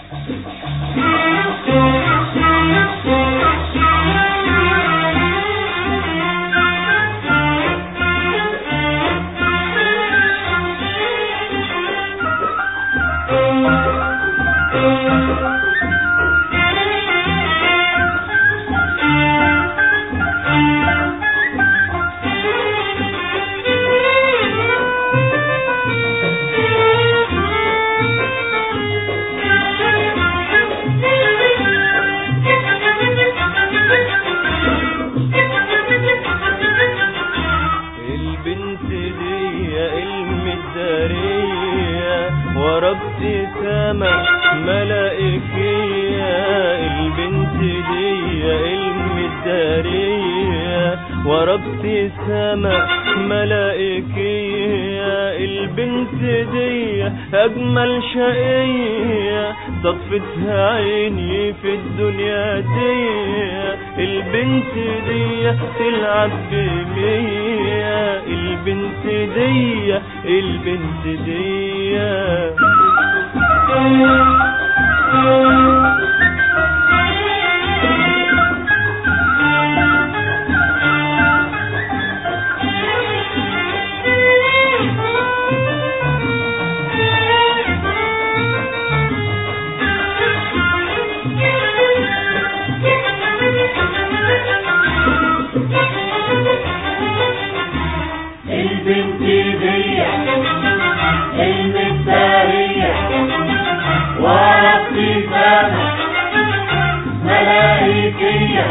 البنت دي المدارية ورا ابتسامة ملائكية البنت دي المدارية ورا ابتسامة ملائكية البنت دي أجمل شقية صدفتها عيني في الدنيا دي البنت دي تلعب بمية البنت دي البنت دي البنت دي المثالية ورا ابتسامة ملائكية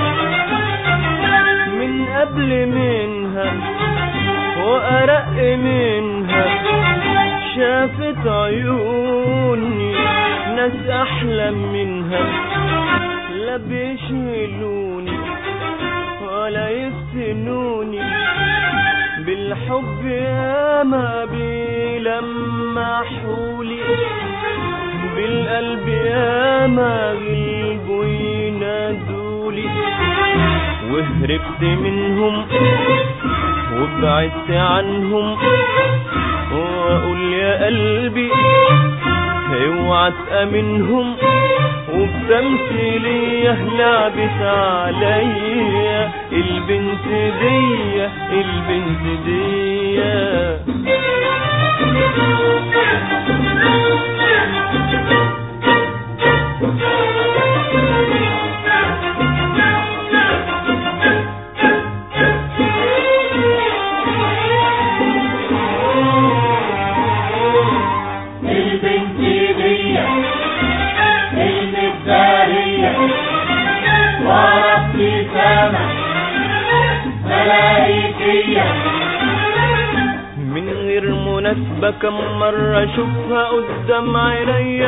من قبل منها وأرق منها شافت عيوني ناس أحلى منها لا بيشغلوني ولا يفتنوني بالحب ياما بيلمحولي بالقلب ياما غلبوا ينادولي وهربت منهم وبعدت عنهم واقول يا قلبي اوعى تأمنهم وبتمثيلية لعبت عليا البنت دي البنت دي البنت دي المثالية ورا ابتسامة ملائكية من غير مناسبة كم مرة اشوفها قدام عينيا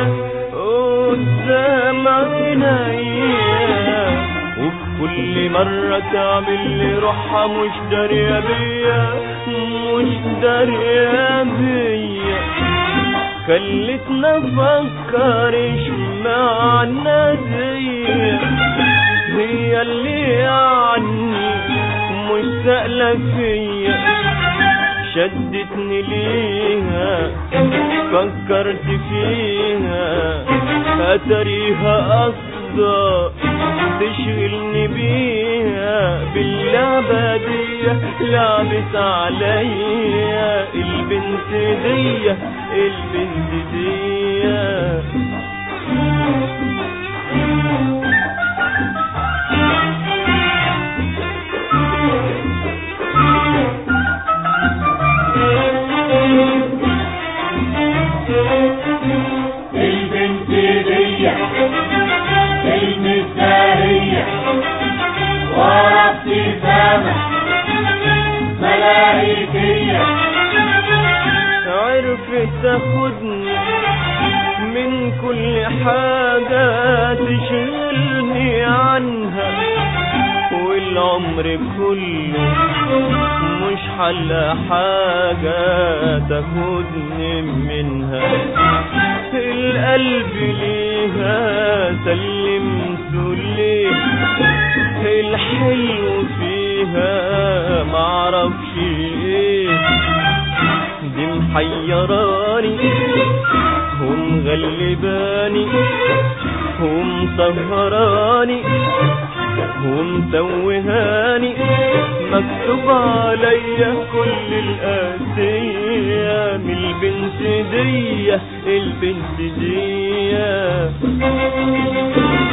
قدام عينيا وفي كل مرة تعمل لي روحها مش دارية بيا مش دارية بيا خلتنا افكر اشمعنى دي هي اللي يعني مش سائلة فيا شدتني ليها فكرت فيها اتريها قصدة تشغلني بيها باللعبة دي لعبت عليا البنت دي البنت دي البنت دي المثالية ورا ابتسامة ملائكية عرفت تاخدني من كل حاجة تشغلني عنها والعمر كله مش حل حاجة تاخدني منها القلب ليها سلمته ليه الحلو فيها معرفش ايه دي محيراني ومغلباني ومسهراني ومتوهاني مكتوب عليا كل القاسية من البنت دي البنت دي